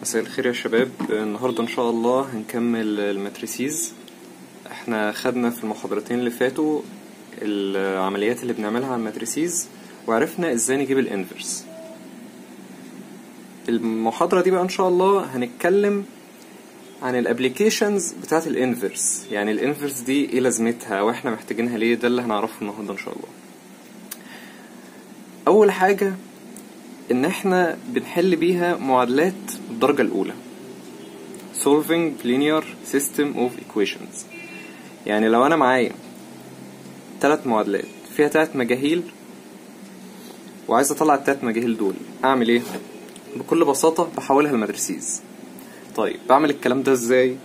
مساء الخير يا شباب النهاردة ان شاء الله هنكمل الماتريسيز احنا خدنا في المحاضرتين اللي فاتوا العمليات اللي بنعملها على الماتريسيز وعرفنا ازاي نجيب الانفرس المحاضرة دي بقى ان شاء الله هنتكلم عن الابليكيشنز بتاعت الانفرس يعني الانفرس دي ايه لازمتها واحنا محتاجينها ليه ده اللي هنعرفه النهارده ان شاء الله اول حاجة ان احنا بنحل بيها معادلات الدرجة الاولى solving linear system of equations يعني لو انا معايا ثلاث معادلات فيها ثلاث مجاهيل وعايز اطلع الثلاث مجاهيل دول اعمل ايه بكل بساطة بحولها لماتريسيز طيب بعمل الكلام ده ازاي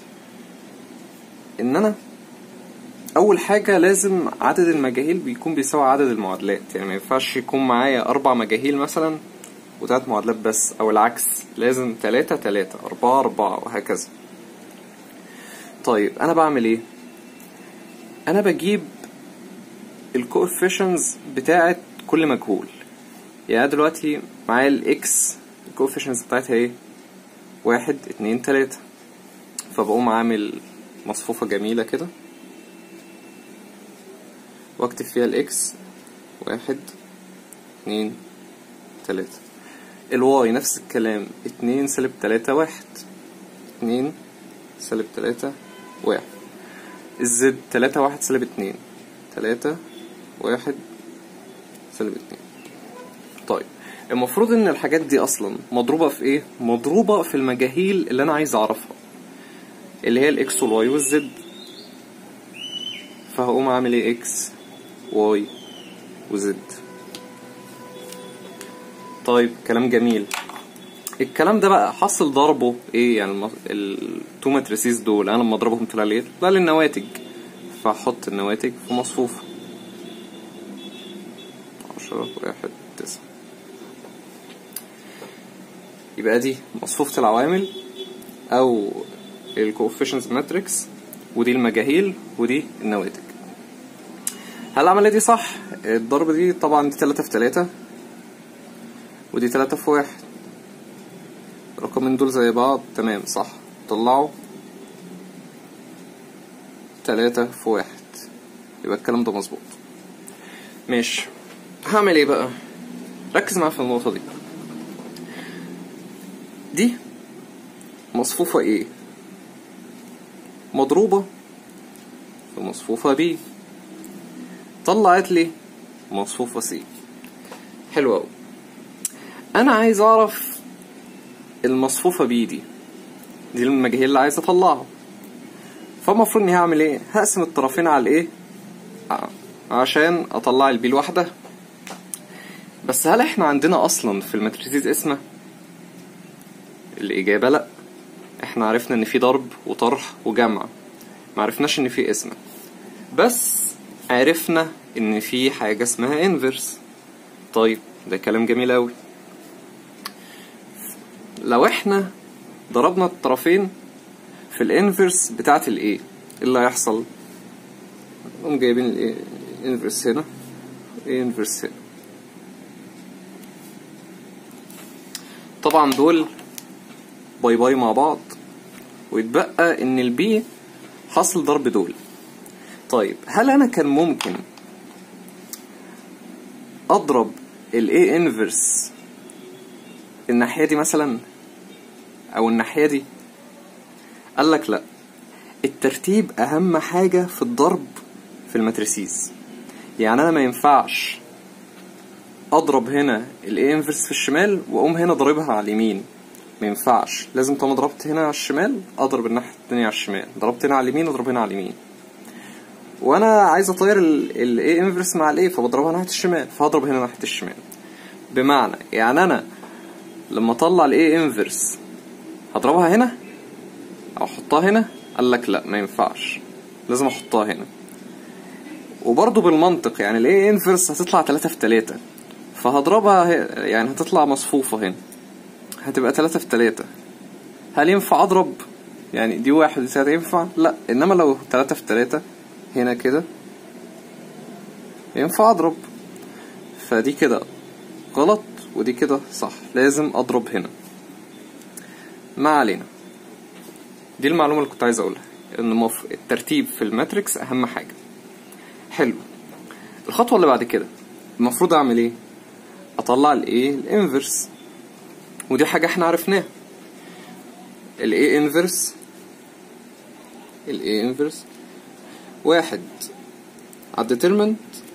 ان انا اول حاجة لازم عدد المجاهيل بيكون بيساوي عدد المعادلات يعني ما ينفعش يكون معايا اربع مجاهيل مثلا وثلاث معادلات بس او العكس لازم تلاتة تلاتة اربعة اربعة وهكذا طيب انا بعمل ايه انا بجيب الكوفيشنز بتاعت كل مجهول يعني أنا دلوقتي معايا الاكس الكوفيشنز بتاعتها ايه واحد اتنين تلاتة فبقوم عامل مصفوفة جميلة كده واكتب فيها الاكس واحد اتنين تلاتة الواي نفس الكلام اتنين سالب تلاتة واحد اتنين سالب تلاتة واحد الزد تلاتة واحد سالب اتنين تلاتة واحد سالب اتنين طيب المفروض ان الحاجات دي اصلا مضروبة في ايه مضروبة في المجاهيل اللي انا عايز اعرفها اللي هي الاكس والواي والزد فهقوم عامل ايه اكس واي وزد طيب كلام جميل الكلام ده بقى حصل ضربه ايه يعني الم... التو ماتريسيز دول انا لما اضربهم طلع لي طلع لي النواتج فاحط النواتج في مصفوفة عشرة واحد تسعة يبقى دي مصفوفة العوامل او الكوفيشنز ماتريكس ودي المجاهيل ودي النواتج هل العملية دي صح؟ الضرب دي طبعا دي تلاتة في تلاتة ودي تلاتة في واحد الرقمين دول زي بعض تمام صح طلعوا تلاتة في واحد يبقى الكلام ده مظبوط ماشي هعمل ايه بقى ركز معايا في النقطة دي دي مصفوفة ايه مضروبة في مصفوفة بي طلعت لي مصفوفة سي حلو أوي أنا عايز أعرف المصفوفة بي دي دي المجاهيل اللي عايز أطلعها فالمفروض إني هعمل إيه؟ هقسم الطرفين على الإيه؟ عشان أطلع البي لوحدها بس هل إحنا عندنا أصلا في الماتريسيز اسمه؟ الإجابة لأ إحنا عرفنا إن في ضرب وطرح وجمع معرفناش إن في اسمه بس عرفنا ان في حاجة اسمها انفرس طيب ده كلام جميل اوي لو احنا ضربنا الطرفين في الانفرس بتاعت الايه ايه اللي هيحصل نقوم جايبين الايه انفرس هنا انفرس هنا طبعا دول باي باي مع بعض ويتبقى ان البي حصل ضرب دول طيب هل انا كان ممكن اضرب الاي انفرس الناحيه دي مثلا او الناحيه دي قال لك لا الترتيب اهم حاجه في الضرب في الماتريسيز يعني انا ما ينفعش اضرب هنا الاي انفرس في الشمال واقوم هنا ضربها على اليمين ما ينفعش لازم طالما ضربت هنا على الشمال اضرب الناحيه التانية على الشمال ضربت هنا على اليمين اضرب هنا على اليمين وانا عايز اطير الاي انفرس مع الاي فبضربها ناحيه الشمال فهضرب هنا ناحيه الشمال بمعنى يعني انا لما اطلع الاي انفرس هضربها هنا او احطها هنا قال لك لا ما ينفعش لازم احطها هنا وبرضه بالمنطق يعني الاي انفرس هتطلع 3 في 3 فهضربها يعني هتطلع مصفوفه هنا هتبقى 3 في 3 هل ينفع اضرب يعني دي واحد دي تلاتة ينفع لا انما لو 3 في 3 هنا كده ينفع اضرب فدي كده غلط ودي كده صح لازم اضرب هنا ما علينا دي المعلومة اللي كنت عايز اقولها ان مف... الترتيب في الماتريكس اهم حاجة حلو الخطوة اللي بعد كده المفروض اعمل ايه اطلع الايه الانفرس ودي حاجة احنا عرفناها الايه انفرس الايه انفرس واحد على الديترمنت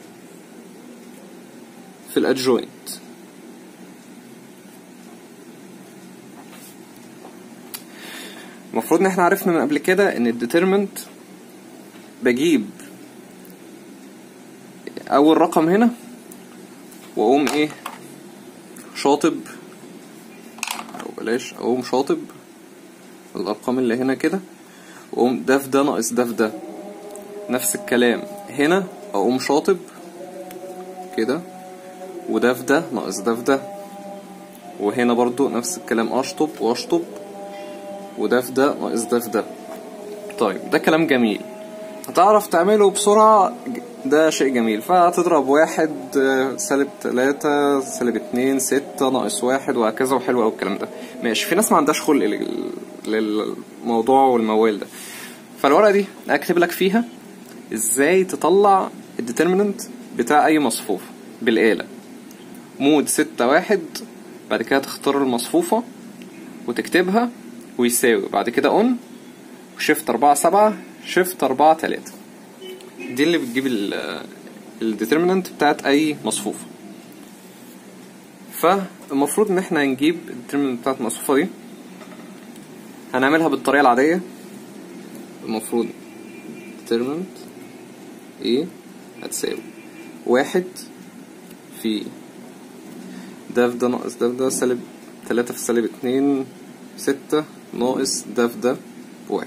في الادجوينت المفروض ان احنا عرفنا من قبل كده ان الديترمنت بجيب اول رقم هنا واقوم ايه شاطب او بلاش اقوم شاطب الارقام اللي هنا كده واقوم ده في ده ناقص ده في ده نفس الكلام هنا اقوم شاطب كده وده في ده ناقص ده في ده وهنا برضو نفس الكلام اشطب واشطب وده في ده ناقص ده في ده طيب ده كلام جميل هتعرف تعمله بسرعة ده شيء جميل فهتضرب واحد آه، سالب تلاتة سالب اتنين ستة ناقص واحد وهكذا وحلو أوي الكلام ده ماشي في ناس ما عندهاش خلق لل- للموضوع والموال ده فالورقة دي أكتب لك فيها ازاي تطلع الديترميننت بتاع أي مصفوفة بالآلة مود ستة واحد بعد كده تختار المصفوفة وتكتبها ويساوي بعد كده اون وشيفت أربعة سبعة شيفت أربعة تلاتة دي اللي بتجيب الديترمينانت بتاعت أي مصفوفة فالمفروض إن احنا هنجيب الديترمينانت بتاعت المصفوفة دي هنعملها بالطريقة العادية المفروض determinant ايه هتساوي واحد في ده في ده ناقص ده في ده سالب تلاتة في سالب اتنين ستة ناقص ده في ده بواحد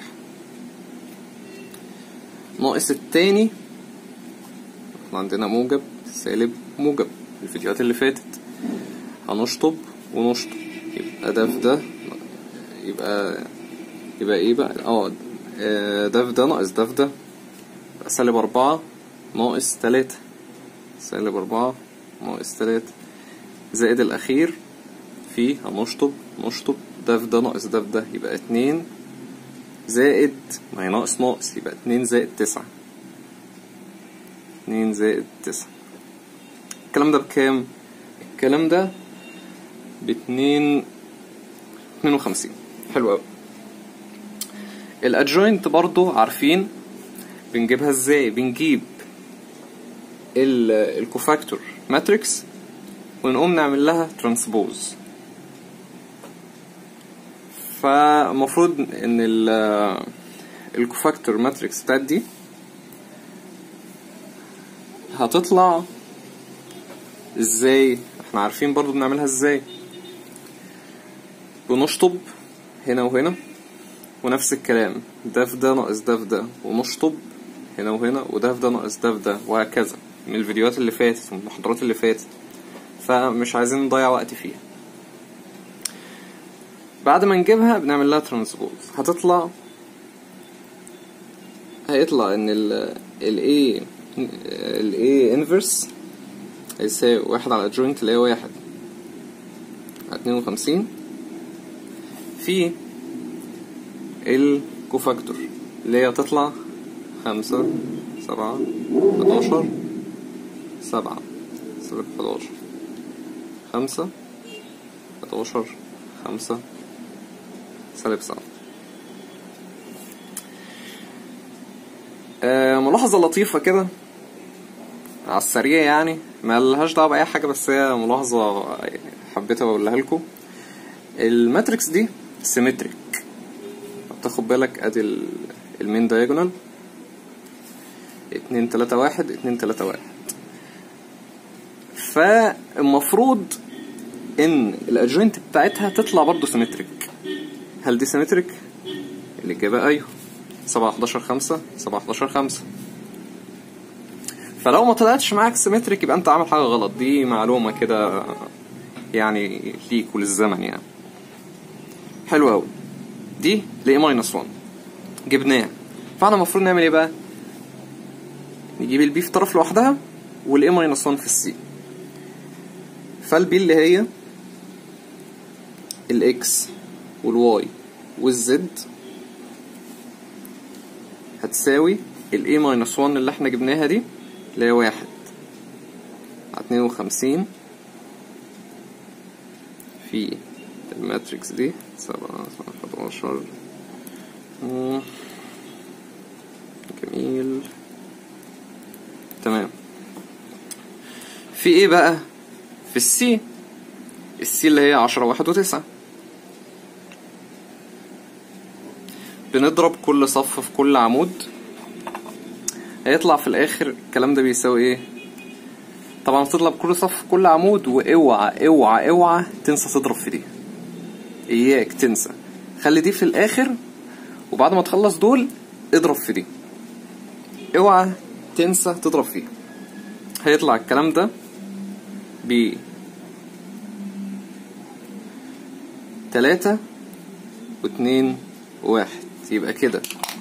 ناقص التاني احنا عندنا موجب سالب موجب الفيديوهات اللي فاتت هنشطب ونشطب يبقى ده في ده يبقى يبقى ايه بقى اه آه، ده في ده ناقص ده في ده يبقى سالب أربعة ناقص تلاتة سالب أربعة ناقص تلاتة زائد الأخير في هنشطب نشطب ده في ده ناقص ده في ده يبقى اتنين زائد ما هي ناقص ناقص يبقى اتنين زائد تسعة اتنين زائد تسعة الكلام ده بكام؟ الكلام ده باتنين اتنين وخمسين حلو أوي الادجوينت برضو عارفين بنجيبها ازاي بنجيب ال- الكوفاكتور ماتريكس ونقوم نعمل لها ترانسبوز فالمفروض ان ال الكوفاكتور ماتريكس بتاعت دي هتطلع ازاي احنا عارفين برضو بنعملها ازاي بنشطب هنا وهنا ونفس الكلام ده في ده ناقص ده في ده ونشطب هنا وهنا وده في ده ناقص ده في ده وهكذا من الفيديوهات اللي فاتت من المحاضرات اللي فاتت فمش عايزين نضيع وقت فيها بعد ما نجيبها بنعمل لها ترانسبوز هتطلع هيطلع ان ال ال A ال A inverse هيساوي واحد على adjoint اللي هي واحد على اتنين وخمسين في الكوفاكتور اللي هي تطلع خمسة سبعة حداشر سبعة سالب حداشر خمسة حداشر خمسة سالب سبعة آه ملاحظة لطيفة كده على السريع يعني ما لهاش دعوة بأي حاجة بس هي ملاحظة حبيت أقولها لكم الماتريكس دي سيمتريك تاخد بالك ادي ال- المين دايجونال اتنين تلاتة واحد اتنين تلاتة واحد فالمفروض ان الادجوينت بتاعتها تطلع برضو سيمتريك هل دي سيمتريك؟ الإجابة أيوه سبعة حداشر خمسة سبعة حداشر خمسة فلو ما طلعتش معاك سيمتريك يبقى انت عامل حاجة غلط دي معلومة كده يعني ليك وللزمن يعني حلو أوي دي ل ماينس 1 جبناها فاحنا المفروض نعمل ايه بقى نجيب البي في طرف لوحدها والاي ماينس 1 في السي فالبي اللي هي الاكس والواي والزد هتساوي ال A ماينس 1 اللي احنا جبناها دي اللي هي واحد على اتنين وخمسين في الماتريكس دي سبعة حداشر جميل تمام في ايه بقى في السي السي اللي هي عشرة واحد وتسعة بنضرب كل صف في كل عمود هيطلع في الاخر الكلام ده بيساوي ايه طبعا بتضرب كل صف في كل عمود واوعى اوعى اوعى تنسى تضرب في دي اياك تنسى خلي دي في الاخر وبعد ما تخلص دول اضرب في دي اوعى تنسى تضرب فيها هيطلع الكلام ده ب تلاتة واتنين وواحد يبقى كده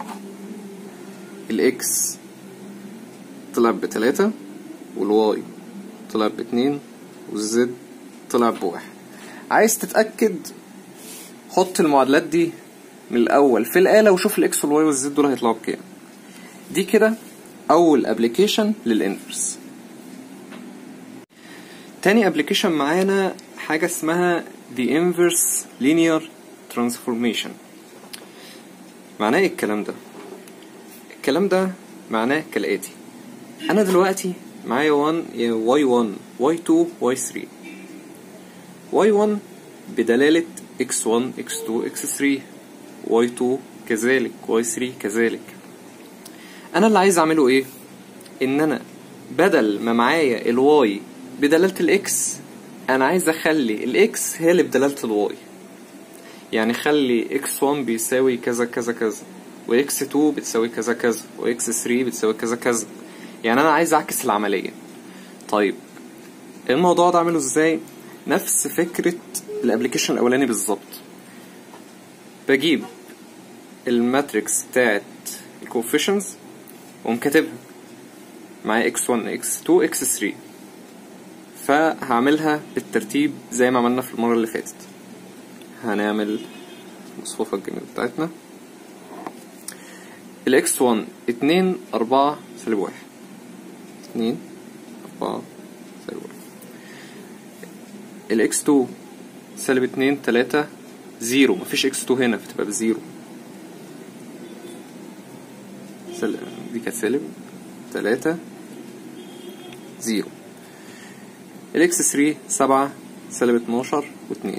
الاكس طلع بتلاتة والواي طلع باتنين والزد طلع بواحد عايز تتأكد حط المعادلات دي من الأول في الآلة وشوف الإكس والواي والزد دول هيطلعوا بكام دي كده أول ابلكيشن للإنفرس تاني ابلكيشن معانا حاجة اسمها The Inverse Linear Transformation معناه ايه الكلام ده الكلام ده معناه كالآتي أنا دلوقتي معايا 1 y1 y2 y3 y1 بدلالة x1 x2 x3 y2 كذلك y3 كذلك أنا اللي عايز أعمله إيه؟ إن أنا بدل ما معايا الواي بدلالة الإكس أنا عايز أخلي الإكس هي اللي بدلالة الواي يعني خلي x1 بيساوي كذا كذا كذا وx2 بتساوي كذا كذا وx3 بتساوي كذا كذا يعني انا عايز اعكس العمليه طيب الموضوع ده اعمله ازاي نفس فكره الابلكيشن الاولاني بالظبط بجيب الماتريكس بتاعت الكوفيشنز واقوم كاتبها معايا x1 x2 x3 فهعملها بالترتيب زي ما عملنا في المره اللي فاتت هنعمل المصفوفه الجميله بتاعتنا الاكس 1 اتنين أربعة سالب واحد اتنين أربعة سالب واحد الاكس 2 سالب اتنين تلاتة زيرو مفيش اكس 2 هنا فتبقى بزيرو سالب دي كانت سالب تلاتة زيرو الاكس 3 سبعة سالب اتناشر واتنين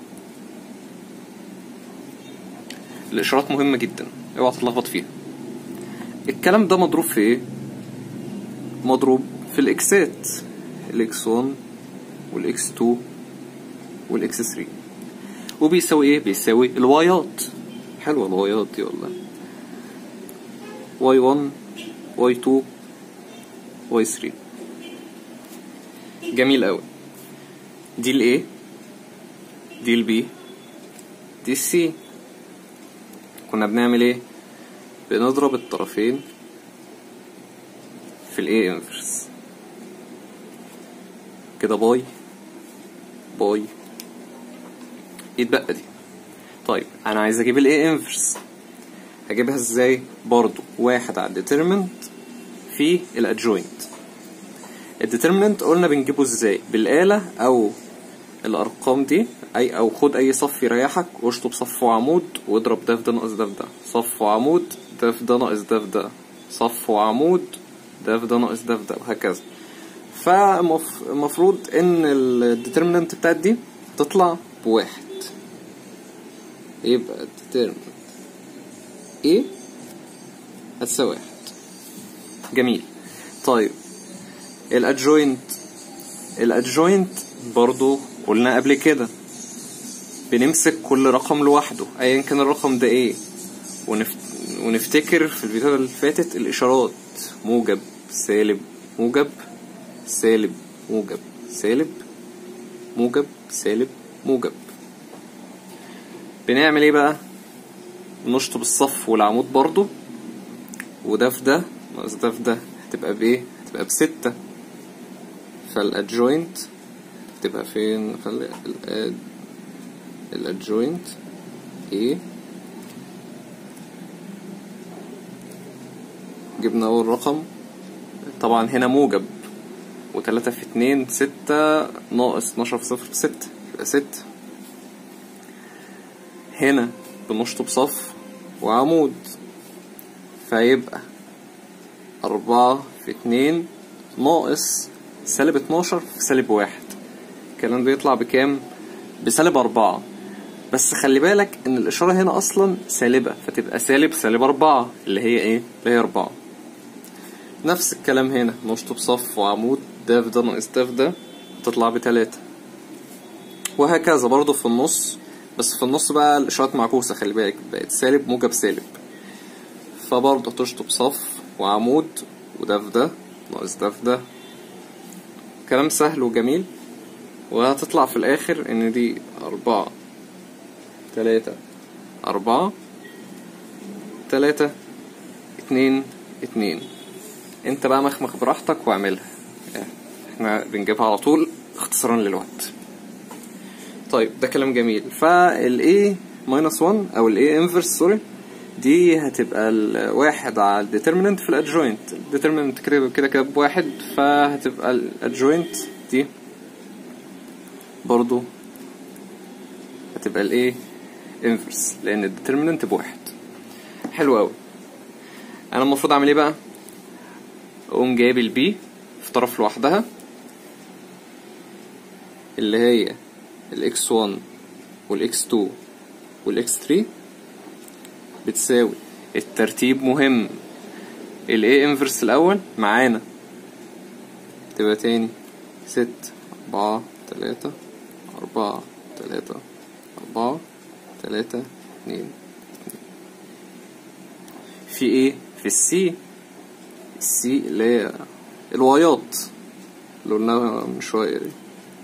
الإشارات مهمة جدا اوعى تتلخبط فيها الكلام ده مضروب في ايه مضروب في الاكسات الاكس 1 والاكس 2 والاكس 3 وبيساوي ايه بيساوي الوايات حلوه الوايات دي والله واي 1 واي 2 واي 3 جميل قوي دي الايه دي البي دي السي كنا بنعمل ايه بنضرب الطرفين في الاي انفرس كده باي باي يتبقى دي طيب انا عايز اجيب الاي انفرس هجيبها ازاي برضو واحد على الديترمنت في الادجوينت الديترمنت قلنا بنجيبه ازاي بالآلة او الارقام دي اي او خد اي صف يريحك واشطب صف وعمود واضرب ده في ده ناقص ده في ده صف وعمود ده في ده ناقص ده في ده صف وعمود ده في ده ناقص ده في ده وهكذا فالمفروض ان الديترمننت بتاعت دي تطلع بواحد يبقى الديترمننت ايه هتساوي واحد جميل طيب الادجوينت الادجوينت برضو قلنا قبل كده بنمسك كل رقم لوحده ايا كان الرقم ده ايه ونفت... ونفتكر في الفيديو اللي فاتت الاشارات موجب سالب موجب سالب موجب سالب موجب سالب موجب بنعمل ايه بقى نشطب الصف والعمود برضو وده في ده ناقص ده في ده هتبقى بايه هتبقى بستة فالادجوينت تبقى فين خلي الاد الادجوينت A جبنا اول رقم طبعا هنا موجب وتلاتة في اتنين ستة ناقص اتناشر في صفر ستة يبقى ستة هنا بنشطب صف وعمود فيبقى أربعة في اتنين ناقص سالب اتناشر في سالب واحد الكلام ده يطلع بكام؟ بسالب أربعة بس خلي بالك إن الإشارة هنا أصلا سالبة فتبقى سالب سالب أربعة اللي هي إيه؟ اللي هي أربعة نفس الكلام هنا نشطب صف وعمود ده في ده ناقص ده في ده تطلع بتلاتة وهكذا برضو في النص بس في النص بقى الإشارات معكوسة خلي بالك بقت سالب موجب سالب فبرضه تشطب صف وعمود وده في ده ناقص ده في ده كلام سهل وجميل وهتطلع في الآخر إن دي أربعة تلاتة أربعة تلاتة اتنين اتنين انت بقى مخمخ براحتك واعملها احنا بنجيبها على طول اختصارا للوقت طيب ده كلام جميل فال A minus 1 او ال A inverse سوري دي هتبقى الواحد على الديترميننت في الادجوينت الديترميننت كده كده كده بواحد فهتبقى الادجوينت دي برضو هتبقى ال A inverse لان الديترميننت بواحد حلو اوي انا المفروض اعمل ايه بقى اقوم جايب البي في طرف لوحدها اللي هي الاكس 1 والاكس 2 والاكس 3 بتساوي الترتيب مهم الاي انفرس الاول معانا تبقى تاني ست اربعة تلاتة اربعة تلاتة اربعة تلاتة اتنين في ايه في السي السي اللي هي الوايات اللي قلناها من شوية دي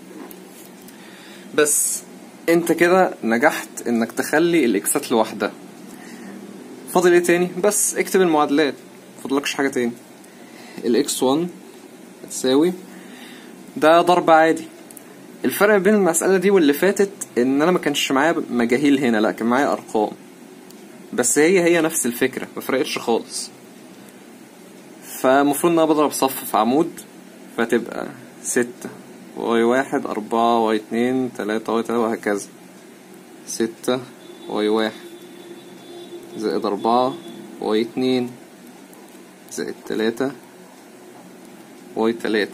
بس انت كده نجحت انك تخلي الاكسات لوحدها فاضل ايه تاني بس اكتب المعادلات مفضلكش حاجة تاني الاكس 1 هتساوي ده ضرب عادي الفرق بين المسألة دي واللي فاتت ان انا ما كانش معايا مجاهيل هنا لا كان معايا ارقام بس هي هي نفس الفكرة ما فرقتش خالص فالمفروض ان انا بضرب صف في عمود فتبقى ستة واي واحد أربعة واي اتنين تلاتة واي تلاتة وهكذا ستة واي واحد زائد أربعة واي اتنين زائد تلاتة واي تلاتة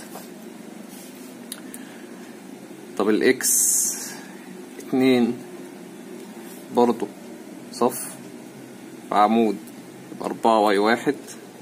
طب الإكس اتنين برضو صف في عمود يبقى أربعة واي واحد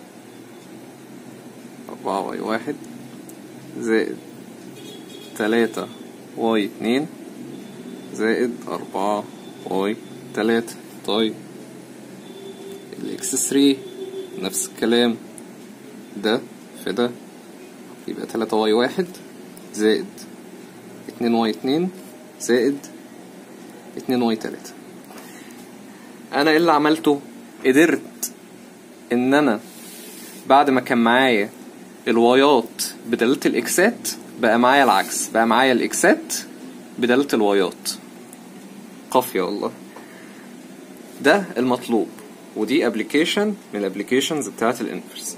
أربعة واي واحد زائد تلاتة واي اتنين زائد أربعة واي تلاتة طيب الإكس ثري نفس الكلام ده في ده يبقى تلاتة واي واحد زائد اتنين واي اتنين زائد اتنين واي تلاتة أنا إيه اللي عملته قدرت إن أنا بعد ما كان معايا الوايات بدلالة الإكسات بقى معايا العكس بقى معايا الإكسات بدلالة الوايات قافية والله ده المطلوب ودي ابلكيشن من الابلكيشنز بتاعت الانفرس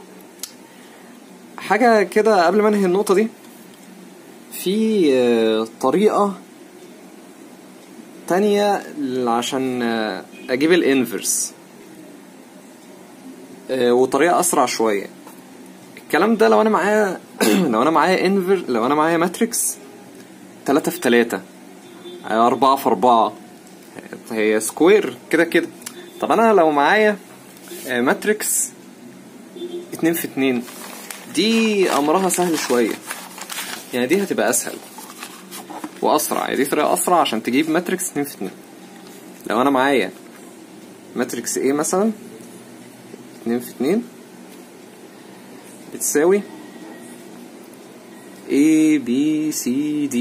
حاجة كده قبل ما انهي النقطة دي في آه، طريقة تانية عشان آه، اجيب الانفرس آه، وطريقة اسرع شوية الكلام ده لو انا معايا لو انا معايا انفر لو انا معايا ماتريكس تلاتة في تلاتة آه، أربعة في أربعة هي سكوير كده كده طب أنا لو معايا آه، ماتريكس اتنين في اتنين دي أمرها سهل شوية يعني دي هتبقى أسهل وأسرع يعني دي طريقة أسرع عشان تجيب ماتريكس اتنين في اتنين لو أنا معايا ماتريكس A مثلا اتنين في اتنين بتساوي A B C D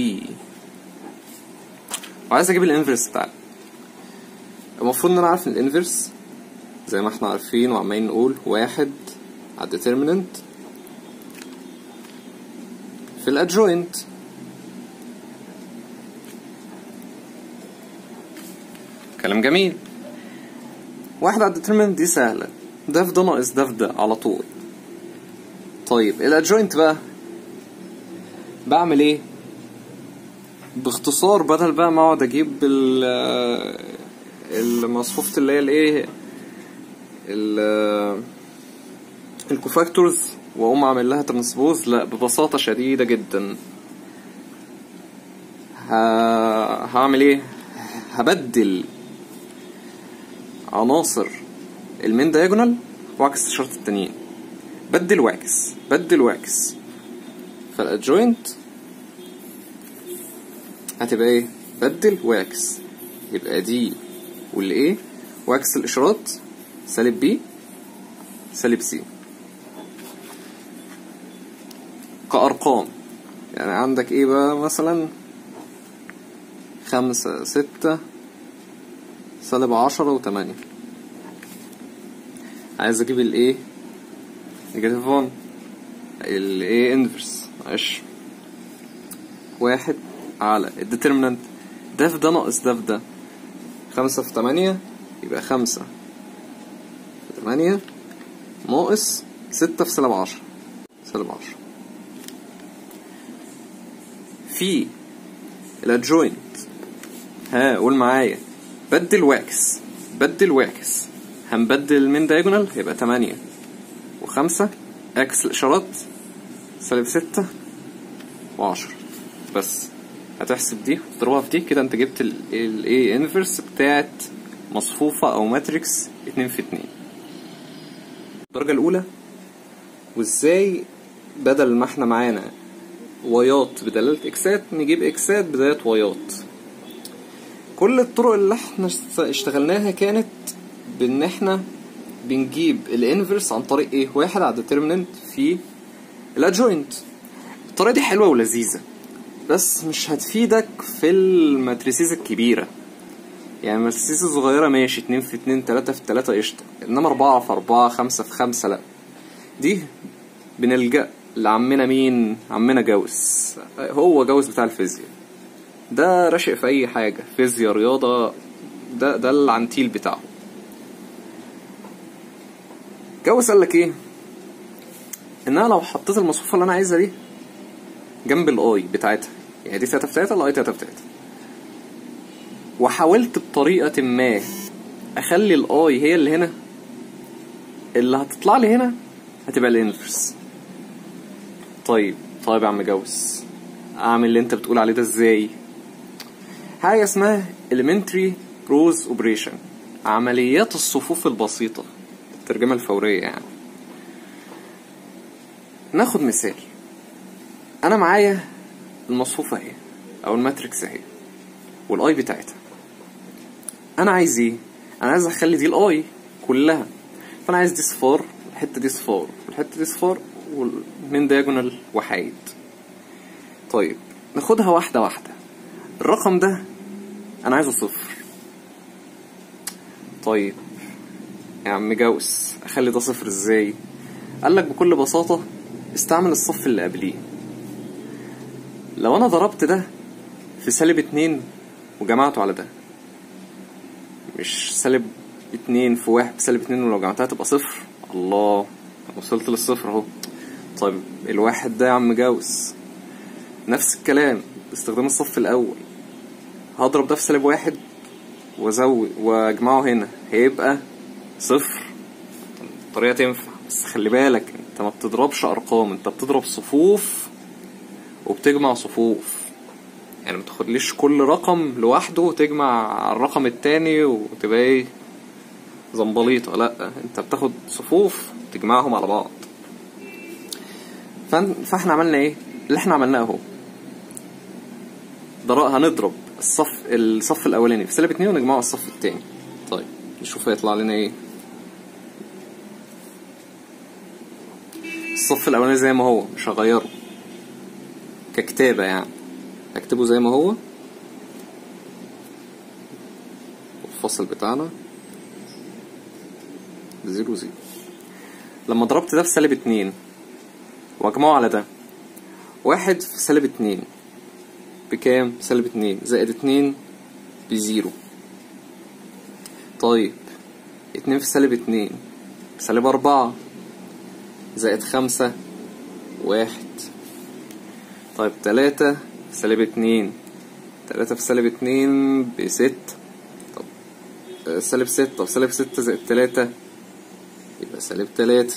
وعايز اجيب الانفرس بتاعي المفروض ان انا عارف ان الانفرس زي ما احنا عارفين وعمالين نقول واحد على الديترميننت في الادجوينت كلام جميل واحد على الديترميننت دي سهلة ده في ده ناقص ده في ده على طول طيب الادجوينت بقى بعمل ايه باختصار بدل بقى ما اقعد اجيب ال المصفوفة اللي هي الايه ال الكوفاكتورز واقوم اعمل لها ترانسبوز لا ببساطة شديدة جدا ه- هعمل ايه هبدل عناصر المين دايجونال واعكس الشرط التانيين بدل واعكس بدل واعكس فالادجوينت هتبقى ايه بدل واعكس يبقى دي والايه واعكس الاشارات سالب بي سالب سي كأرقام يعني عندك ايه بقى مثلا خمسة ستة سالب عشرة وتمانية عايز اجيب الايه نيجاتيف 1 الايه انفرس معلش واحد على الديترمنانت ده في ده ناقص ده في ده خمسة في تمانية يبقى خمسة في تمانية ناقص ستة في سالب عشرة سالب عشرة في الادجوينت ها قول معايا بدل واعكس بدل واعكس هنبدل من دايجونال يبقى تمانية وخمسة اكس الاشارات سالب ستة وعشرة بس هتحسب دي وتضربها في دي كده انت جبت الايه انفرس بتاعت مصفوفة او ماتريكس اتنين في اتنين الدرجة الاولى وازاي بدل ما احنا معانا وايات بدلالة اكسات نجيب اكسات بدلالة وايات كل الطرق اللي احنا اشتغلناها كانت بان احنا بنجيب الانفرس عن طريق ايه واحد على الديترمننت في الادجوينت الطريقة دي حلوة ولذيذة بس مش هتفيدك في الماتريسيز الكبيرة يعني الماتريسيز الصغيرة ماشي اتنين في اتنين تلاتة في تلاتة قشطة انما اربعة في اربعة خمسة في خمسة لا دي بنلجأ لعمنا مين عمنا جوز هو جوز بتاع الفيزياء ده راشق في اي حاجة فيزياء رياضة ده ده العنتيل بتاعه جوز قال لك ايه ان انا لو حطيت المصفوفة اللي انا عايزها دي جنب الاي بتاعتها يعني دي تلاتة في تلاتة الاي تلاتة في تلاتة وحاولت بطريقة ما اخلي الاي هي اللي هنا اللي هتطلع لي هنا هتبقى الانفرس طيب طيب يا عم جوز اعمل اللي انت بتقول عليه ده ازاي حاجة اسمها elementary rows operation عمليات الصفوف البسيطة الترجمة الفورية يعني ناخد مثال انا معايا المصفوفة اهي او الماتريكس اهي والاي بتاعتها انا عايز ايه انا عايز اخلي دي الاي كلها فانا عايز دي صفار الحته دي صفار والحته دي صفار ومن دياجونال وحايد طيب ناخدها واحده واحده الرقم ده انا عايزه صفر طيب يا عم جوس اخلي ده صفر ازاي قال لك بكل بساطه استعمل الصف اللي قبليه لو انا ضربت ده في سالب اتنين وجمعته على ده مش سالب اتنين في واحد سالب اتنين ولو جمعتها تبقى صفر الله وصلت للصفر اهو طيب الواحد ده يا عم جوز نفس الكلام باستخدام الصف الاول هضرب ده في سالب واحد وازود واجمعه هنا هيبقى صفر الطريقة تنفع بس خلي بالك انت ما بتضربش ارقام انت بتضرب صفوف وبتجمع صفوف يعني ما تاخدليش كل رقم لوحده وتجمع الرقم التاني وتبقى ايه زنبليطة لا انت بتاخد صفوف تجمعهم على بعض فاحنا عملنا ايه اللي احنا عملناه اهو هنضرب الصف الصف الاولاني في سالب اتنين ونجمعه على الصف التاني طيب نشوف هيطلع لنا ايه الصف الاولاني زي ما هو مش هغيره ككتابة يعني اكتبه زي ما هو الفصل بتاعنا زيرو زيرو لما ضربت ده في سالب اتنين واجمعه على ده واحد في سالب اتنين بكام سالب اتنين زائد اتنين بزيرو طيب اتنين في سالب اتنين سالب أربعة زائد خمسة واحد طيب تلاتة في سالب اتنين تلاتة في سالب اتنين بست طب آه، سالب ستة طب سالب ستة زائد تلاتة يبقى سالب تلاتة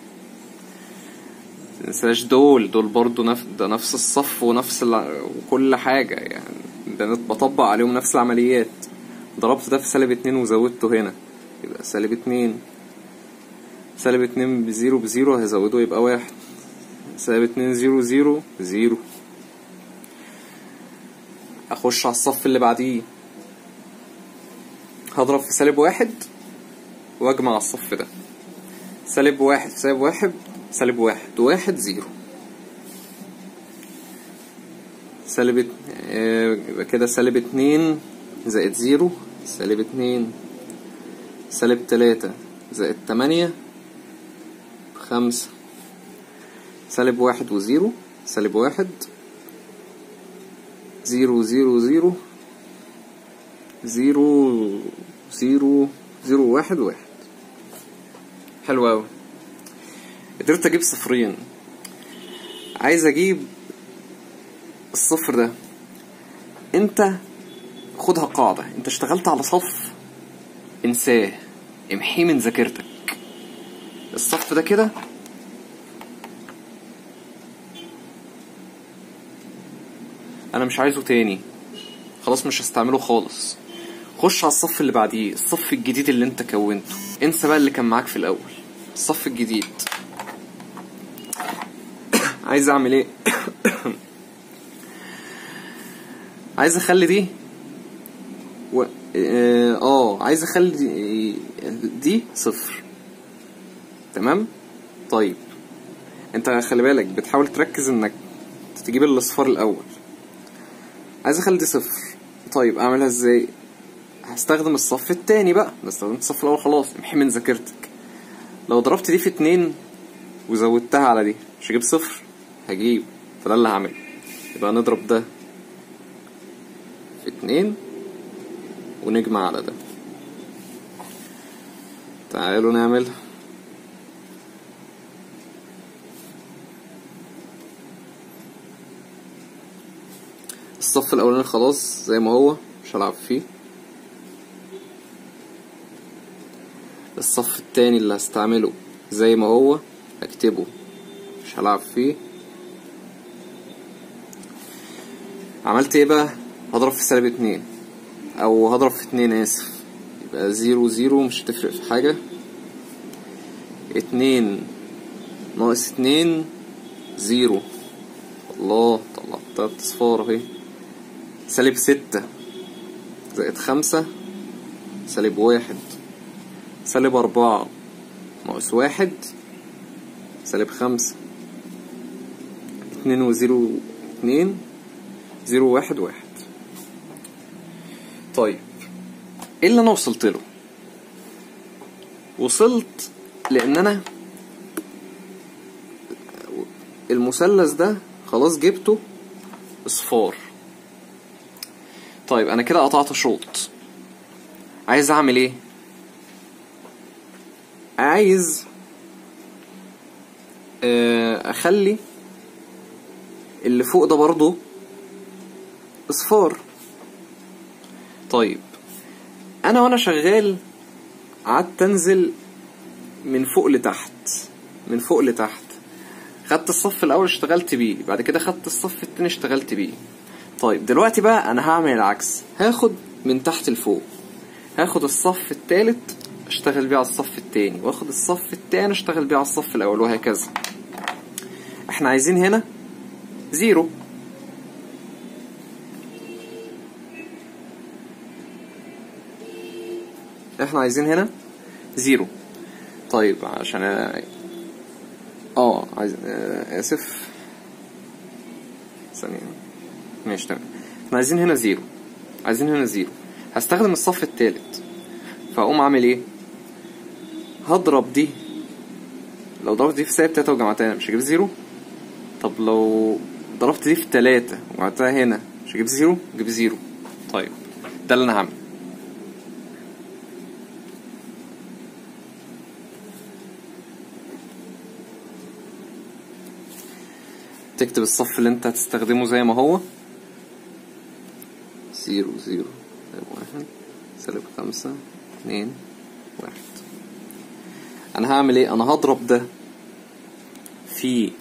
متنساش دول دول برضو نفس ده نفس الصف ونفس الع... وكل حاجة يعني ده أنا بطبق عليهم نفس العمليات ضربت ده في سالب اتنين وزودته هنا يبقى سالب اتنين سالب اتنين بزيرو بزيرو هزوده يبقى واحد سالب اتنين زيرو زيرو زيرو اخش على الصف اللي بعديه هضرب في سالب واحد واجمع الصف ده سالب واحد في سالب واحد سالب واحد واحد زيرو سالب ات- آه، يبقى كده سالب اتنين زائد زيرو سالب اتنين سالب تلاتة زائد تمانية خمسة سالب واحد وزيرو سالب واحد زيرو زيرو زيرو زيرو زيرو زيرو واحد واحد حلو أوي قدرت أجيب صفرين عايز أجيب الصفر ده أنت خدها قاعدة أنت اشتغلت على صف انساه امحيه من ذاكرتك الصف ده كده انا مش عايزه تاني خلاص مش هستعمله خالص خش على الصف اللي بعديه الصف الجديد اللي انت كونته انسى بقى اللي كان معاك في الاول الصف الجديد عايز اعمل ايه عايز اخلي دي و... اه آه، عايز اخلي دي, دي صفر تمام طيب انت خلي بالك بتحاول تركز انك تجيب الاصفار الاول عايز اخلي دي صفر طيب اعملها ازاي هستخدم الصف التاني بقى انا استخدمت الصف الاول خلاص امحي من ذاكرتك لو ضربت دي في اتنين وزودتها على دي مش هجيب صفر هجيب فده اللي هعمله يبقى نضرب ده في اتنين ونجمع على ده تعالوا نعملها الصف الاولاني خلاص زي ما هو مش هلعب فيه الصف التاني اللي هستعمله زي ما هو هكتبه مش هلعب فيه عملت ايه بقى هضرب في سالب اتنين او هضرب في اتنين اسف يبقى زيرو زيرو مش هتفرق في حاجة اتنين ناقص اتنين زيرو الله طلعت تلات اصفار اهي سالب ستة زائد خمسة سالب واحد سالب أربعة ناقص واحد سالب خمسة اتنين وزيرو اتنين زيرو واحد واحد طيب ايه اللي انا وصلت له وصلت لان انا المثلث ده خلاص جبته اصفار طيب انا كده قطعت شوط عايز اعمل ايه عايز آه، اخلي اللي فوق ده برضو اصفار طيب انا وانا شغال قعدت انزل من فوق لتحت من فوق لتحت خدت الصف الاول اشتغلت بيه بعد كده خدت الصف التاني اشتغلت بيه طيب دلوقتي بقى انا هعمل العكس هاخد من تحت لفوق هاخد الصف التالت اشتغل بيه على الصف التاني واخد الصف التاني اشتغل بيه على الصف الاول وهكذا احنا عايزين هنا زيرو احنا عايزين هنا زيرو طيب عشان أ- اه عايز آه، اسف ثانية ماشي تمام احنا عايزين هنا زيرو عايزين هنا زيرو هستخدم الصف التالت فاقوم عامل ايه هضرب دي لو ضربت دي في سالب تلاتة وجمعتها مش هجيب زيرو طب لو ضربت دي في تلاتة وجمعتها هنا مش هجيب زيرو هجيب زيرو طيب ده اللي انا هعمله تكتب الصف اللي انت هتستخدمه زي ما هو زيرو زيرو سالب واحد سالب خمسة اتنين واحد انا هعمل ايه انا هضرب ده في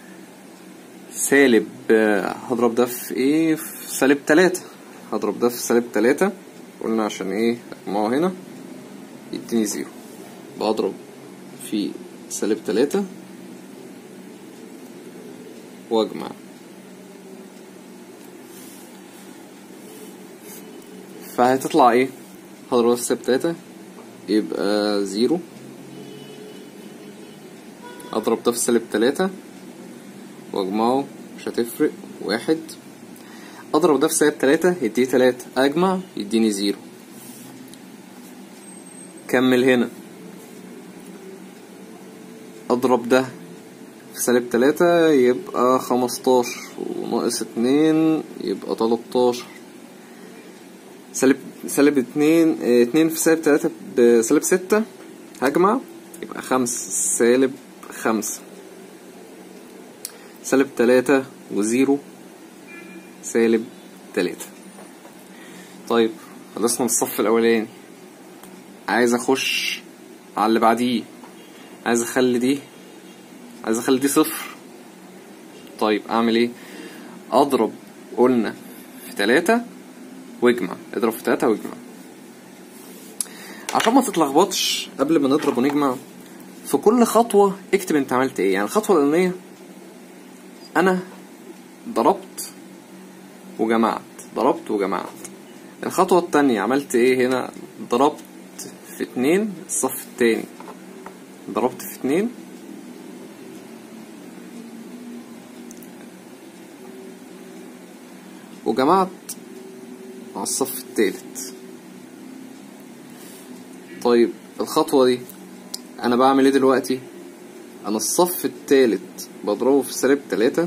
سالب آه، هضرب ده في ايه في سالب تلاتة هضرب ده في سالب تلاتة قلنا عشان ايه ما هو هنا يديني زيرو بضرب في سالب تلاتة واجمع فهتطلع ايه هضرب في سالب تلاتة يبقى زيرو اضرب ده في سالب تلاتة واجمعه مش هتفرق واحد اضرب ده في سالب تلاتة يديني تلاتة اجمع يديني زيرو كمل هنا اضرب ده في سالب تلاتة يبقى خمستاشر وناقص اتنين يبقى تلاتاشر سالب سالب اتنين اه، اتنين في سالب تلاتة بسالب ستة هجمع يبقى خمسة سالب خمسة سالب تلاتة وزيرو سالب تلاتة طيب خلصنا من الصف الأولاني عايز أخش على اللي بعديه عايز أخلي دي عايز أخلي دي صفر طيب أعمل إيه أضرب قلنا في تلاتة واجمع اضرب في تلاتة واجمع عشان ما تتلخبطش قبل ما نضرب ونجمع في كل خطوة اكتب انت عملت ايه يعني الخطوة الأولانية أنا ضربت وجمعت ضربت وجمعت الخطوة التانية عملت ايه هنا ضربت في اتنين الصف التاني ضربت في اتنين وجمعت مع الصف التالت طيب الخطوة دي انا بعمل ايه دلوقتي انا الصف التالت بضربه في سالب تلاتة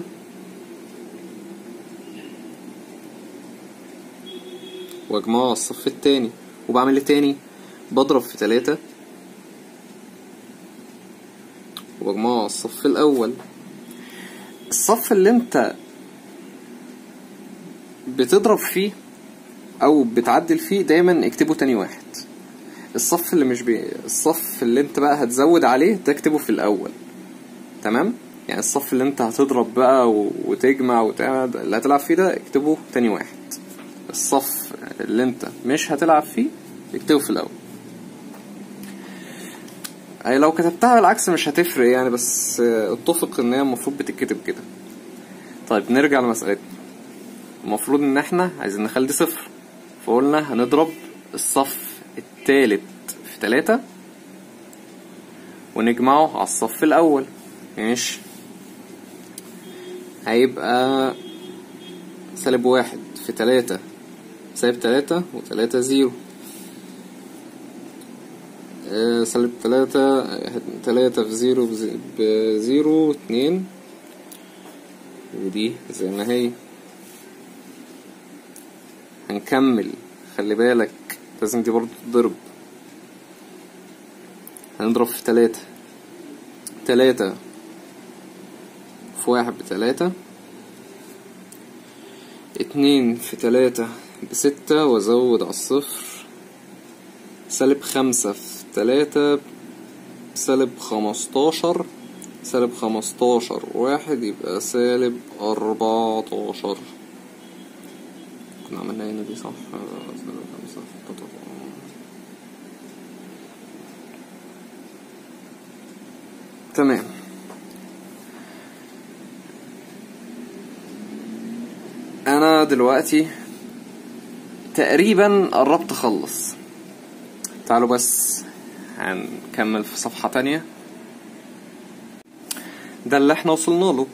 واجمعه على الصف التاني وبعمل ايه تاني بضرب في تلاتة وبجمعه على الصف الاول الصف اللي انت بتضرب فيه او بتعدل فيه دايما اكتبه تاني واحد الصف اللي مش بي... الصف اللي انت بقى هتزود عليه ده اكتبه في الاول تمام يعني الصف اللي انت هتضرب بقى و... وتجمع وتعمل اللي هتلعب فيه ده اكتبه تاني واحد الصف اللي انت مش هتلعب فيه اكتبه في الاول اي لو كتبتها بالعكس مش هتفرق يعني بس اه، اتفق ان هي المفروض بتتكتب كده طيب نرجع لمسألتنا المفروض ان احنا عايزين نخلي دي صفر فقلنا هنضرب الصف التالت في تلاتة ونجمعه على الصف الأول ماشي هيبقى سالب واحد في تلاتة سالب تلاتة وتلاتة زيرو آه، سالب تلاتة تلاتة في زيرو بزي- بزيرو اتنين ودي زي ما هي هنكمل خلي بالك لازم دي برضو تضرب هنضرب في تلاتة تلاتة في واحد بتلاتة اتنين في تلاتة بستة وازود على الصفر سالب خمسة في تلاتة سالب خمستاشر سالب خمستاشر واحد يبقى سالب أربعتاشر كنا عملنا هنا دي صح آه، سالب خمسة في تلاتة. تمام انا دلوقتي تقريبا قربت اخلص تعالوا بس هنكمل في صفحة تانية ده اللي احنا وصلنا له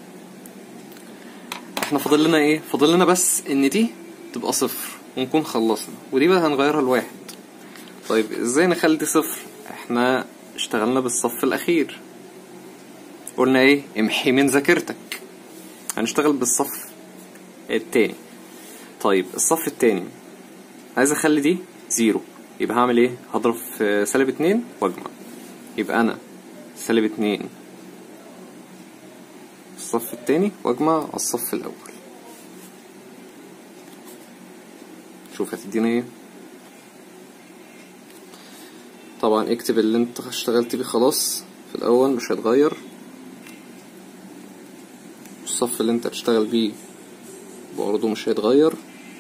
احنا فاضل لنا ايه فاضل لنا بس ان دي تبقى صفر ونكون خلصنا ودي بقى هنغيرها لواحد طيب ازاي نخلي دي صفر احنا اشتغلنا بالصف الاخير قلنا ايه امحي من ذاكرتك هنشتغل بالصف التاني طيب الصف التاني عايز اخلي دي زيرو يبقى هعمل ايه هضرب في سالب اتنين واجمع يبقى انا سالب اتنين الصف التاني واجمع على الصف الاول شوف هتدينا ايه طبعا اكتب اللي انت اشتغلت بيه خلاص في الاول مش هيتغير الصف اللي انت هتشتغل بيه برضه مش هيتغير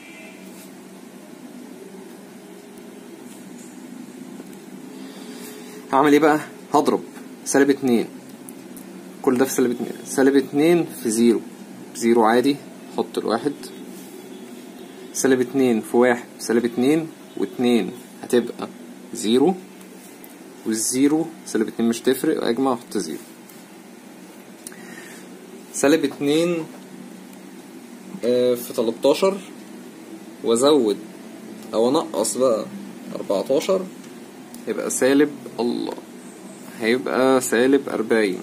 هعمل ايه بقى هضرب سالب اتنين كل ده في سالب اتنين سالب اتنين في زيرو زيرو عادي حط الواحد سالب اتنين في واحد سالب اتنين واتنين هتبقى زيرو والزيرو سالب اتنين مش تفرق اجمع واحط زيرو سالب اتنين آه، في تلاتاشر وازود او انقص بقى اربعتاشر يبقى سالب الله هيبقى سالب أربعين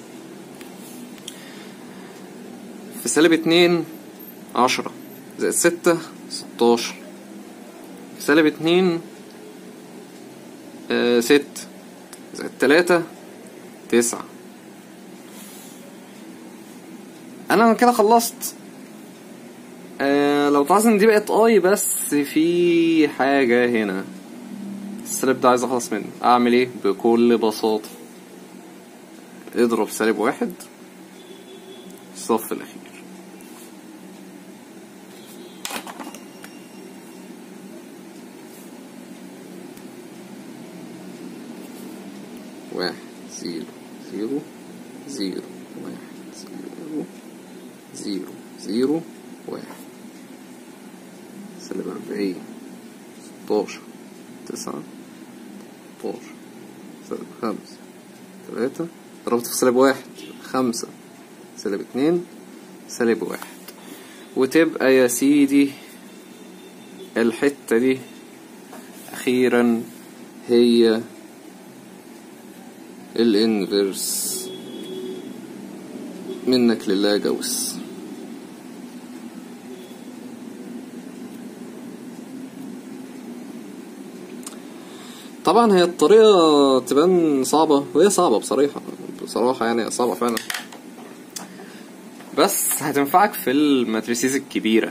في سالب اتنين عشرة زائد ستة ستاشر في سالب اتنين آه ست زائد تلاتة تسعة أنا كده خلصت آه لو تلاحظ ان دي بقت اي بس في حاجة هنا السالب ده عايز اخلص منه اعمل ايه بكل بساطة اضرب سالب واحد في الصف الاخير واحد زيرو زيرو زيرو واحد زيرو زيرو زيرو واحد سالب أربعين ستاشر تسعة ستاشر سالب خمسة تلاتة ضربت في سالب واحد خمسة سالب اتنين سالب واحد وتبقى يا سيدي الحتة دي أخيرا هي الانفرس منك لله جوز طبعا هي الطريقة تبان صعبة وهي صعبة بصراحة بصراحة يعني صعبة فعلا بس هتنفعك في الماتريسيز الكبيرة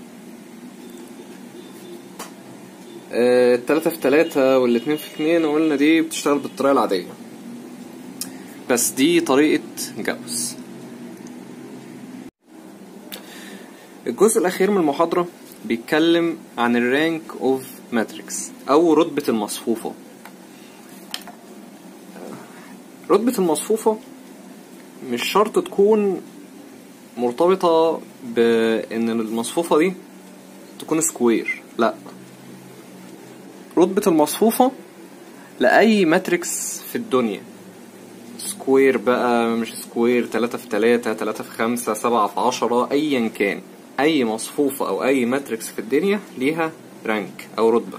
آه، التلاتة في تلاتة والاتنين في اتنين قلنا دي بتشتغل بالطريقة العادية بس دي طريقة جاوس الجزء الأخير من المحاضرة بيتكلم عن الرانك اوف ماتريكس أو رتبة المصفوفة رتبة المصفوفة مش شرط تكون مرتبطة بإن المصفوفة دي تكون سكوير لا رتبة المصفوفة لأي ماتريكس في الدنيا سكوير بقى مش سكوير تلاتة في تلاتة تلاتة في خمسة سبعة في عشرة أيا كان أي مصفوفة أو أي ماتريكس في الدنيا ليها رانك أو رتبة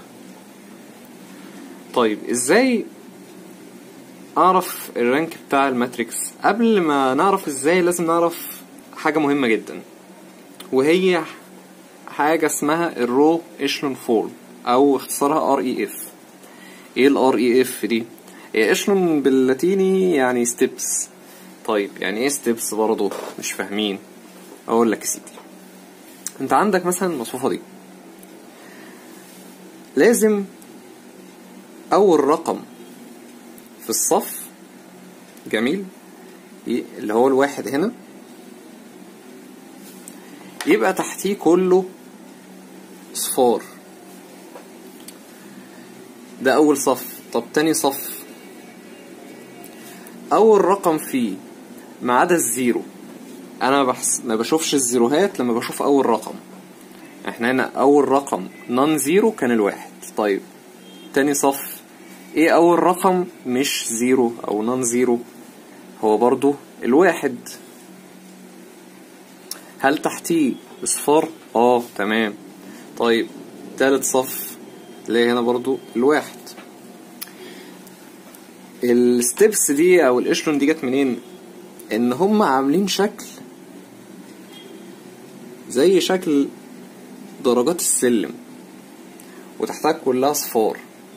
طيب إزاي أعرف الرانك بتاع الماتريكس قبل ما نعرف إزاي لازم نعرف حاجة مهمة جدا وهي حاجة اسمها الرو إشلون فورم أو اختصارها ار اي اف ايه الار اي اف دي هي اشلون باللاتيني يعني ستيبس طيب يعني ايه ستيبس برضه مش فاهمين اقول لك يا سيدي انت عندك مثلا المصفوفه دي لازم اول رقم في الصف جميل ي- اللي هو الواحد هنا يبقى تحتيه كله صفار ده اول صف طب تاني صف اول رقم فيه ما عدا الزيرو انا بحس ما بشوفش الزيروهات لما بشوف اول رقم احنا هنا اول رقم نون زيرو كان الواحد طيب تاني صف ايه اول رقم مش زيرو او نون زيرو هو برضو الواحد هل تحتيه اصفار اه تمام طيب تالت صف تلاقي هنا برضو الواحد الستبس دي او الاشلون دي جت منين ان هم عاملين شكل زي شكل درجات السلم وتحتها كلها صفار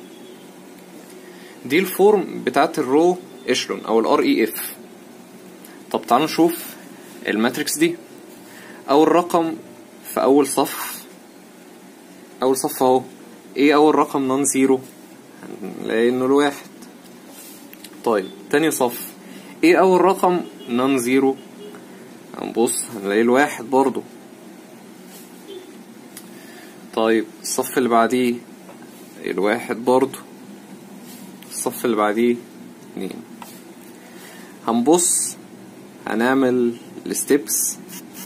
دي الفورم بتاعت الرو اشلون او الار اي اف طب تعالوا نشوف الماتريكس دي اول رقم في اول صف اول صف اهو ايه اول رقم نون زيرو هنلاقي انه الواحد طيب تاني صف ايه اول رقم نون زيرو هنبص هنلاقي الواحد برضو طيب الصف اللي بعديه الواحد برضو الصف اللي بعديه اتنين هنبص هنعمل الستبس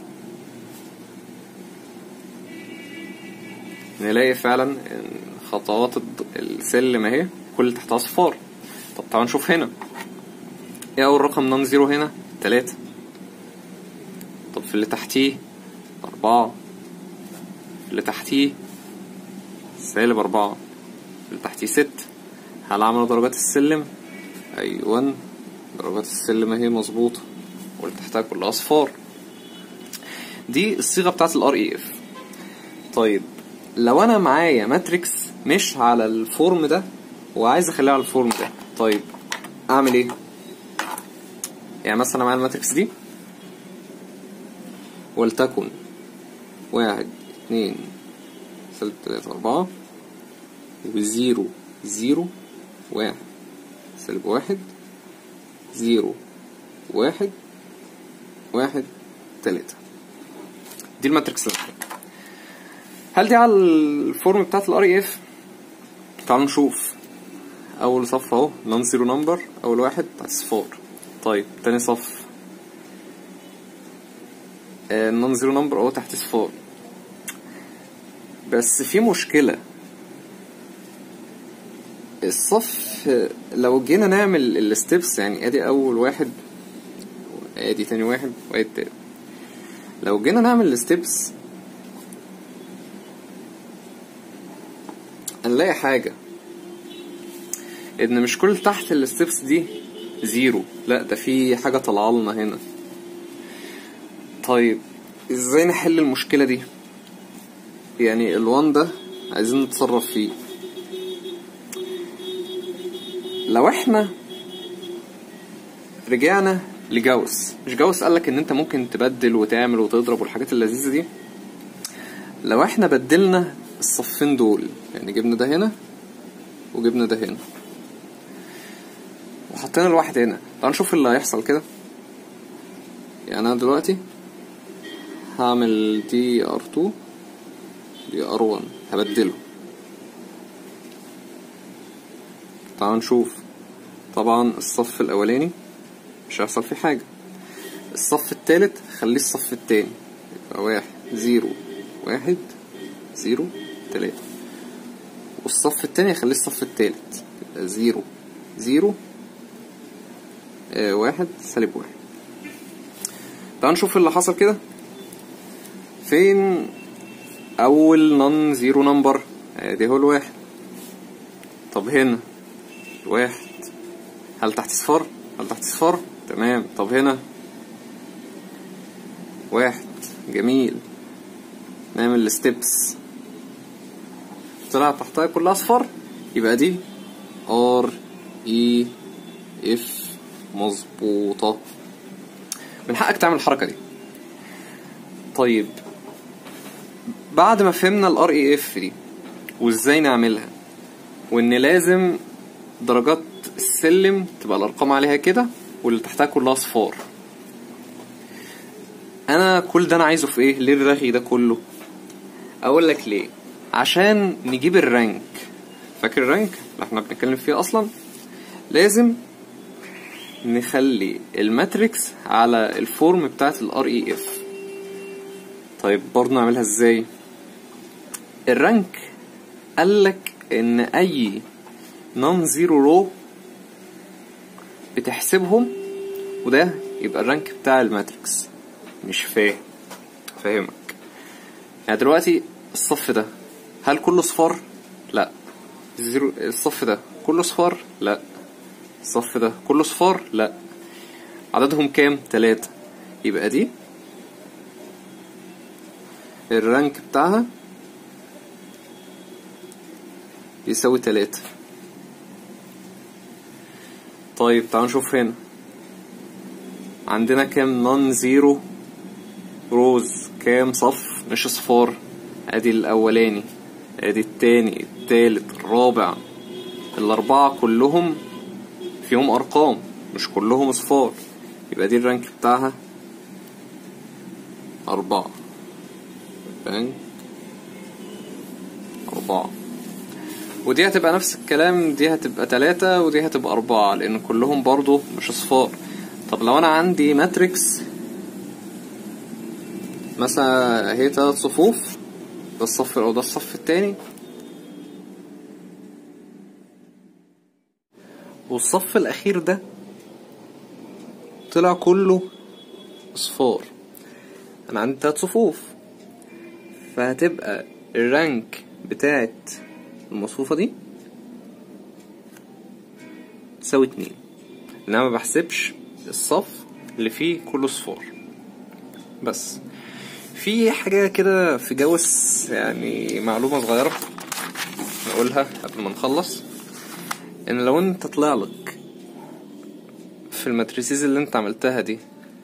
نلاقي فعلا ان خطوات الد- السلم اهي كل اللي تحتها صفار طب تعالوا نشوف هنا ايه اول رقم نون زيرو هنا تلاتة طب في اللي تحتيه أربعة في اللي تحتيه سالب أربعة في اللي تحتيه ست هل عملوا درجات السلم أيوة درجات السلم اهي مظبوطة واللي تحتها كلها أصفار دي الصيغة بتاعت الار اي اف طيب لو انا معايا ماتريكس مش على الفورم ده وعايز اخليها على الفورم ده طيب اعمل ايه يعني مثلا أنا معايا الماتريكس دي ولتكن واحد اتنين سالب تلاتة أربعة وزيرو زيرو واحد سالب واحد زيرو واحد واحد تلاتة دي الماتريكس اللي أنا محتاجها. هل دي على الفورم بتاعت الار اي اف تعالوا نشوف اول صف اهو نون زيرو نمبر اول واحد بتاع الصفار طيب تاني صف نون زيرو نمبر اهو تحت صفار بس في مشكلة الصف آه، لو جينا نعمل الستبس يعني ادي اول واحد ادي تاني واحد وادي تالت لو جينا نعمل الستبس هنلاقي حاجة ان مش كل تحت الستبس دي زيرو لا ده في حاجة طالعه لنا هنا طيب ازاي نحل المشكلة دي يعني الوان ده عايزين نتصرف فيه لو احنا رجعنا لجاوس مش جاوس قالك ان انت ممكن تبدل وتعمل وتضرب والحاجات اللذيذة دي لو احنا بدلنا الصفين دول يعني جبنا ده هنا وجبنا ده هنا وحطينا الواحد هنا تعال نشوف اللي هيحصل كده يعني انا دلوقتي هعمل دي ار 2 دي ار 1 هبدله تعال نشوف طبعا الصف الاولاني مش هيحصل فيه حاجة الصف التالت خليه الصف التاني يبقى واحد زيرو واحد زيرو تلاتة والصف التاني خليه الصف التالت يبقى زيرو زيرو آه واحد سالب واحد تعال نشوف اللي حصل كده فين اول نون زيرو نمبر ادي هو الواحد طب هنا الواحد هل تحت صفر هل تحت صفر تمام طب هنا واحد جميل نعمل الستبس طلع تحتها كلها اصفر يبقى دي ار اي اف مظبوطة من حقك تعمل الحركة دي طيب بعد ما فهمنا الار اي اف دي وازاي نعملها وان لازم درجات السلم تبقى الارقام عليها كده واللي تحتها كلها صفار انا كل ده انا عايزه في ايه ليه الرغي ده كله اقول لك ليه عشان نجيب الرانك فاكر الرانك اللي احنا بنتكلم فيه اصلا لازم نخلي الماتريكس على الفورم بتاعت الار اي اف طيب برضه نعملها ازاي الرانك قالك ان اي نون زيرو رو بتحسبهم وده يبقى الرانك بتاع الماتريكس مش فاهم فاهمك يعني دلوقتي الصف ده هل كله صفار لا زيرو الصف ده كله صفار لا الصف ده كله صفار لا عددهم كام تلاتة يبقى دي الرانك بتاعها يساوي تلاتة طيب تعال نشوف هنا عندنا كام نون زيرو روز كام صف مش اصفار ادي الاولاني ادي التاني التالت الرابع الاربعة كلهم فيهم ارقام مش كلهم اصفار يبقى دي الرانك بتاعها اربعة رانك اربعة ودي هتبقى نفس الكلام دي هتبقى تلاتة ودي هتبقى أربعة لأن كلهم برضو مش أصفار طب لو أنا عندي ماتريكس مثلا هي تلات صفوف ده الصف أو ده الصف التاني والصف الأخير ده طلع كله أصفار أنا عندي تلات صفوف فهتبقى الرانك بتاعت المصفوفة دي تساوي اتنين لأن أنا ما بحسبش الصف اللي فيه كله صفار بس في حاجة كده في جوس يعني معلومة صغيرة نقولها قبل ما نخلص ان لو انت طلع لك في الماتريسيز اللي انت عملتها دي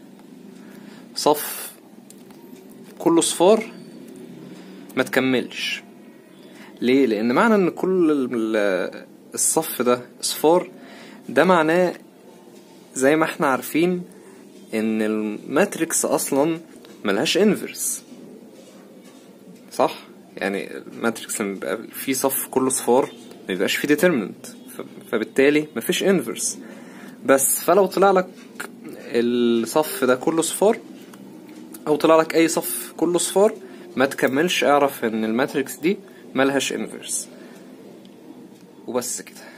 صف كله صفار ما تكملش ليه لان معنى ان كل ال- الصف ده صفار ده معناه زي ما احنا عارفين ان الماتريكس اصلا ملهاش انفرس صح يعني الماتريكس لما بيبقى فيه صف كله صفار ما بيبقاش فيه ديترمنت فبالتالي مفيش انفرس بس فلو طلع لك الصف ده كله صفار او طلع لك اي صف كله صفار ما تكملش اعرف ان الماتريكس دي ملهاش انفرس وبس كده